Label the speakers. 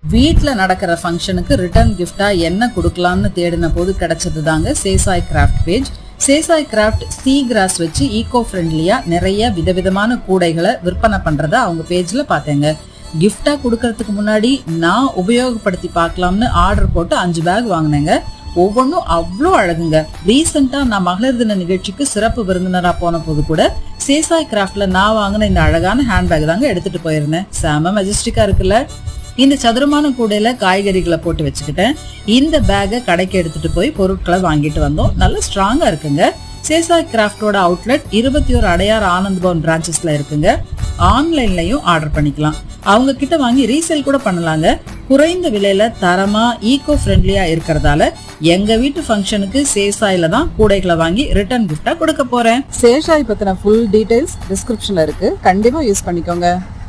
Speaker 1: வீட்ல நடக்கிற ஃபங்க்ஷனுக்கு ரிட்டர்ன் கிஃப்டா என்ன கொடுக்கலாம்னு தேடின போது கிடைச்சது தாங்க Sesai craft page Sesai craft sea grass வச்சு ஈகோ ஃப்ரெண்ட்லியா நிறைய விதவிதமான கூடைகளை விற்பனை பண்றத அவங்க பேஜ்ல பார்த்தேங்க கிஃப்டா கொடுக்கறதுக்கு முன்னாடி நான் உபயோகப்படுத்தி பார்க்கலாம்னு ஆர்டர் போட்டு அஞ்சு பேக் வாங்கினேங்க ஒவ்வொன்றும் அவ்வளோ அழகுங்க ரீசெண்டா நான் மகளிர் தின நிகழ்ச்சிக்கு சிறப்பு விருந்தினரா போன போது கூட சேசாய் கிராஃப்ட்ல நான் வாங்கின இந்த அழகான ஹேண்ட்பேக் தாங்க எடுத்துட்டு போயிருந்தேன் செம மெஜஸ்டிக்கா இருக்குல்ல இந்த சதுரமான கூடையில காய்கறிகளை போட்டு வச்சுக்கிட்டேன் இந்த பேக்கை கடைக்கு எடுத்துட்டு போய் பொருட்களை வாங்கிட்டு வந்தோம் நல்ல ஸ்ட்ராங்கா இருக்குங்க சேசாய் கிராஃப்டோட அவுட்லெட் இருபத்தி ஒரு அடையார் ஆனந்த் பவன் பிரான்ச்சஸ்ல இருக்குங்க ஆன்லைன்லயும் ஆர்டர் பண்ணிக்கலாம் அவங்க கிட்ட வாங்கி ரீசேல் கூட பண்ணலாங்க குறைந்த விலையில தரமா ஈகோ ஃப்ரெண்ட்லியா இருக்கிறதால எங்க வீட்டு ஃபங்க்ஷனுக்கு சேசாயில தான் கூடைகளை வாங்கி ரிட்டர்ன் கிஃப்டா கொடுக்க போறேன்
Speaker 2: சேஷாய் பத்தின ஃபுல் டீடைல்ஸ் டிஸ்கிரிப்ஷன்ல இருக்கு கண்டிப்பா யூஸ் பண்ணிக்கோங்க